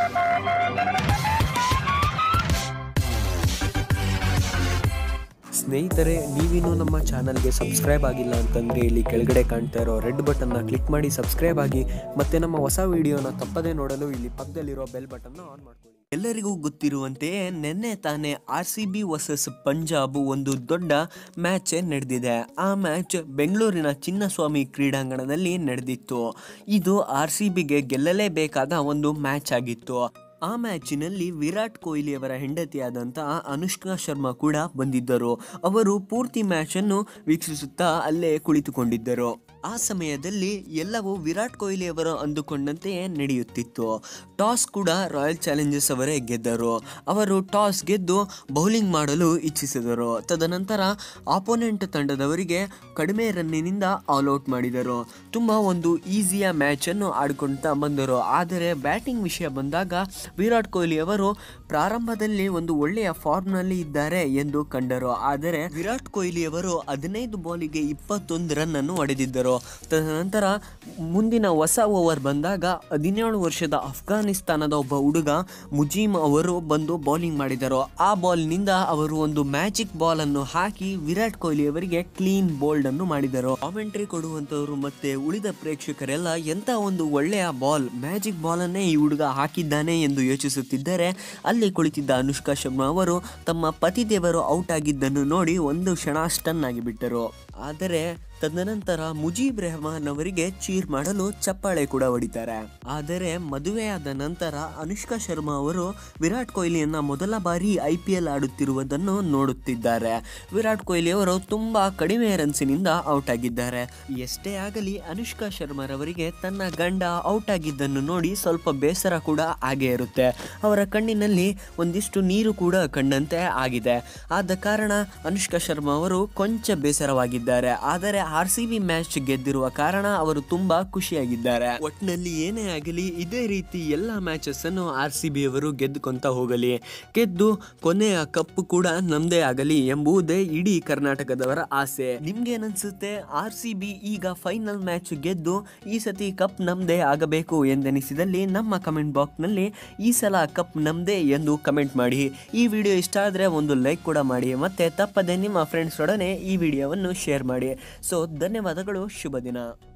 ಸ್ನೇಹಿತರೆ ನೀವಿನ್ನೂ ನಮ್ಮ ಚಾನಲ್ಗೆ ಸಬ್ಸ್ಕ್ರೈಬ್ ಆಗಿಲ್ಲ ಅಂತಂದರೆ ಇಲ್ಲಿ ಕೆಳಗಡೆ ಕಾಣ್ತಾ ಇರೋ ರೆಡ್ ಬಟನ್ನ ಕ್ಲಿಕ್ ಮಾಡಿ ಸಬ್ಸ್ಕ್ರೈಬ್ ಆಗಿ ಮತ್ತೆ ನಮ್ಮ ಹೊಸ ವಿಡಿಯೋನ ತಪ್ಪದೇ ನೋಡಲು ಇಲ್ಲಿ ಪಕ್ಕದಲ್ಲಿರೋ ಬೆಲ್ ಬಟನ್ನ ಆನ್ ಮಾಡ್ಕೊಳ್ಳಿ ಎಲ್ಲರಿಗೂ ಗೊತ್ತಿರುವಂತೆಯೇ ನಿನ್ನೆ ತಾನೇ R C B versus Punjab ಒಂದು ದೊಡ್ಡ ಮ್ಯಾಚ್ ನಡೆದಿದೆ ಆ ಮ್ಯಾಚ್ ಬೆಂಗಳೂರಿನ ಚಿನ್ನಸ್ವಾಮಿ ಕ್ರೀಡಾಂಗಣದಲ್ಲಿ ನಡೆದಿತ್ತು ಇದು ಆರ್ ಸಿ ಬಿಗೆ ಗೆಲ್ಲಲೇಬೇಕಾದ ಒಂದು ಮ್ಯಾಚ್ ಆಗಿತ್ತು ಆ ಮ್ಯಾಚಿನಲ್ಲಿ ವಿರಾಟ್ ಕೊಹ್ಲಿ ಅವರ ಹೆಂಡತಿಯಾದಂತಹ ಅನುಷ್ಕಾ ಶರ್ಮಾ ಕೂಡ ಬಂದಿದ್ದರು ಅವರು ಪೂರ್ತಿ ಮ್ಯಾಚನ್ನು ವೀಕ್ಷಿಸುತ್ತಾ ಅಲ್ಲೇ ಕುಳಿತುಕೊಂಡಿದ್ದರು ಆ ಸಮಯದಲ್ಲಿ ಎಲ್ಲವೂ ವಿರಾಟ್ ಕೊಹ್ಲಿ ಅವರು ಅಂದುಕೊಂಡಂತೆಯೇ ನಡೆಯುತ್ತಿತ್ತು ಟಾಸ್ ಕೂಡ ರಾಯಲ್ ಚಾಲೆಂಜರ್ಸ್ ಅವರೇ ಗೆದ್ದರು ಅವರು ಟಾಸ್ ಗೆದ್ದು ಬೌಲಿಂಗ್ ಮಾಡಲು ಇಚ್ಛಿಸಿದರು ತದನಂತರ ಆಪೋನೆಂಟ್ ತಂಡದವರಿಗೆ ಕಡಿಮೆ ರನ್ನಿನಿಂದ ಆಲ್ಔಟ್ ಮಾಡಿದರು ತುಂಬ ಒಂದು ಈಸಿಯ ಮ್ಯಾಚನ್ನು ಆಡ್ಕೊಳ್ತಾ ಬಂದರು ಆದರೆ ಬ್ಯಾಟಿಂಗ್ ವಿಷಯ ಬಂದಾಗ ವಿರಾಟ್ ಕೊಹ್ಲಿ ಅವರು ಪ್ರಾರಂಭದಲ್ಲಿ ಒಂದು ಒಳ್ಳೆಯ ಫಾರ್ಮ್ನಲ್ಲಿ ಇದ್ದಾರೆ ಎಂದು ಕಂಡರು ಆದರೆ ವಿರಾಟ್ ಕೊಹ್ಲಿ ಅವರು ಹದಿನೈದು ಬಾಲಿಗೆ ಇಪ್ಪತ್ತೊಂದು ರನ್ ಅನ್ನು ಹೊಡೆದಿದ್ದರು ತದನಂತರ ಮುಂದಿನ ಹೊಸ ಓವರ್ ಬಂದಾಗ ಹದಿನೇಳು ವರ್ಷದ ಅಫ್ಘಾನಿಸ್ತಾನದ ಒಬ್ಬ ಹುಡುಗ ಮುಜೀಮ್ ಅವರು ಬಂದು ಬೌಲಿಂಗ್ ಮಾಡಿದರು ಆ ಬಾಲ್ನಿಂದ ಅವರು ಒಂದು ಮ್ಯಾಜಿಕ್ ಬಾಲ್ ಅನ್ನು ಹಾಕಿ ವಿರಾಟ್ ಕೊಹ್ಲಿ ಅವರಿಗೆ ಕ್ಲೀನ್ ಬೋಲ್ಡ್ ಅನ್ನು ಮಾಡಿದರು ಕಾಮೆಂಟ್ರಿ ಕೊಡುವಂತವರು ಮತ್ತೆ ಉಳಿದ ಪ್ರೇಕ್ಷಕರೆಲ್ಲ ಎಂತ ಒಂದು ಒಳ್ಳೆಯ ಬಾಲ್ ಮ್ಯಾಜಿಕ್ ಬಾಲ್ ಅನ್ನೇ ಈ ಹುಡುಗ ಹಾಕಿದ್ದಾನೆ ಎಂದು ಯೋಚಿಸುತ್ತಿದ್ದರೆ ಅಲ್ಲಿ ಕುಳಿತಿದ್ದ ಅನುಷ್ಕಾ ಶರ್ಮಾ ಅವರು ತಮ್ಮ ಪತಿದೇವರು ಔಟ್ ಆಗಿದ್ದನ್ನು ನೋಡಿ ಒಂದು ಕ್ಷಣ ಸ್ಟನ್ ಆಗಿಬಿಟ್ಟರು ಆದರೆ ತದನಂತರ ಮುಜೀಬ್ ರೆಹಮಾನ್ ಅವರಿಗೆ ಚೀರ್ ಮಾಡಲು ಚಪ್ಪಾಳೆ ಕೂಡ ಹೊಡಿತಾರೆ ಆದರೆ ಮದುವೆಯಾದ ನಂತರ ಅನುಷ್ಕಾ ಶರ್ಮಾ ಅವರು ವಿರಾಟ್ ಕೊಹ್ಲಿಯನ್ನ ಮೊದಲ ಬಾರಿ ಐ ಪಿ ಎಲ್ ಆಡುತ್ತಿರುವುದನ್ನು ನೋಡುತ್ತಿದ್ದಾರೆ ವಿರಾಟ್ ಕೊಹ್ಲಿ ಅವರು ತುಂಬಾ ಕಡಿಮೆ ರನ್ಸಿನಿಂದ ಔಟ್ ಆಗಿದ್ದಾರೆ ಎಷ್ಟೇ ಆಗಲಿ ಅನುಷ್ಕಾ ಶರ್ಮಾರವರಿಗೆ ತನ್ನ ಗಂಡ ಔಟ್ ಆಗಿದ್ದನ್ನು ನೋಡಿ ಸ್ವಲ್ಪ ಬೇಸರ ಕೂಡ ಆಗೇ ಇರುತ್ತೆ ಅವರ ಕಣ್ಣಿನಲ್ಲಿ ಒಂದಿಷ್ಟು ನೀರು ಕೂಡ ಕಂಡಂತೆ ಆಗಿದೆ ಆದ ಕಾರಣ ಅನುಷ್ಕಾ ಶರ್ಮಾ ಅವರು ಕೊಂಚ ಬೇಸರವಾಗಿದ್ದಾರೆ ಆದರೆ ಆರ್ ಸಿ ಬಿ ಮ್ಯಾಚ್ ಗೆದ್ದಿರುವ ಕಾರಣ ಅವರು ತುಂಬಾ ಖುಷಿಯಾಗಿದ್ದಾರೆ ಒಟ್ಟಿನಲ್ಲಿ ಏನೇ ಆಗಲಿ ಇದೇ ರೀತಿ ಎಲ್ಲ ಮ್ಯಾಚಸ್ ಅನ್ನು ಆರ್ ಸಿ ಬಿ ಅವರು ಗೆದ್ದುಕೊಂತ ಹೋಗಲಿ ಗೆದ್ದು ಕೊನೆಯ ಕಪ್ ಕೂಡ ನಮ್ದೇ ಆಗಲಿ ಎಂಬುದೇ ಇಡೀ ಕರ್ನಾಟಕದವರ ಆಸೆ ನಿಮ್ಗೇನನ್ಸುತ್ತೆ ಆರ್ ಸಿ ಬಿ ಈಗ ಫೈನಲ್ ಮ್ಯಾಚ್ ಗೆದ್ದು ಈ ಸತಿ ಕಪ್ ನಮ್ದೇ ಆಗಬೇಕು ಎಂದೆನಿಸಿದಲ್ಲಿ ನಮ್ಮ ಕಮೆಂಟ್ ಬಾಕ್ಸ್ನಲ್ಲಿ ಈ ಸಲ ಕಪ್ ನಮ್ದೇ ಎಂದು ಕಮೆಂಟ್ ಮಾಡಿ ಈ ವಿಡಿಯೋ ಇಷ್ಟ ಆದರೆ ಒಂದು ಲೈಕ್ ಕೂಡ ಮಾಡಿ ಮತ್ತೆ ತಪ್ಪದೆ ನಿಮ್ಮ ಫ್ರೆಂಡ್ಸ್ ಒಡನೆ ಈ ವಿಡಿಯೋವನ್ನು ಶೇರ್ ಮಾಡಿ ಸೊ ಧನ್ಯವಾದಗಳು ಶುಭ ದಿನ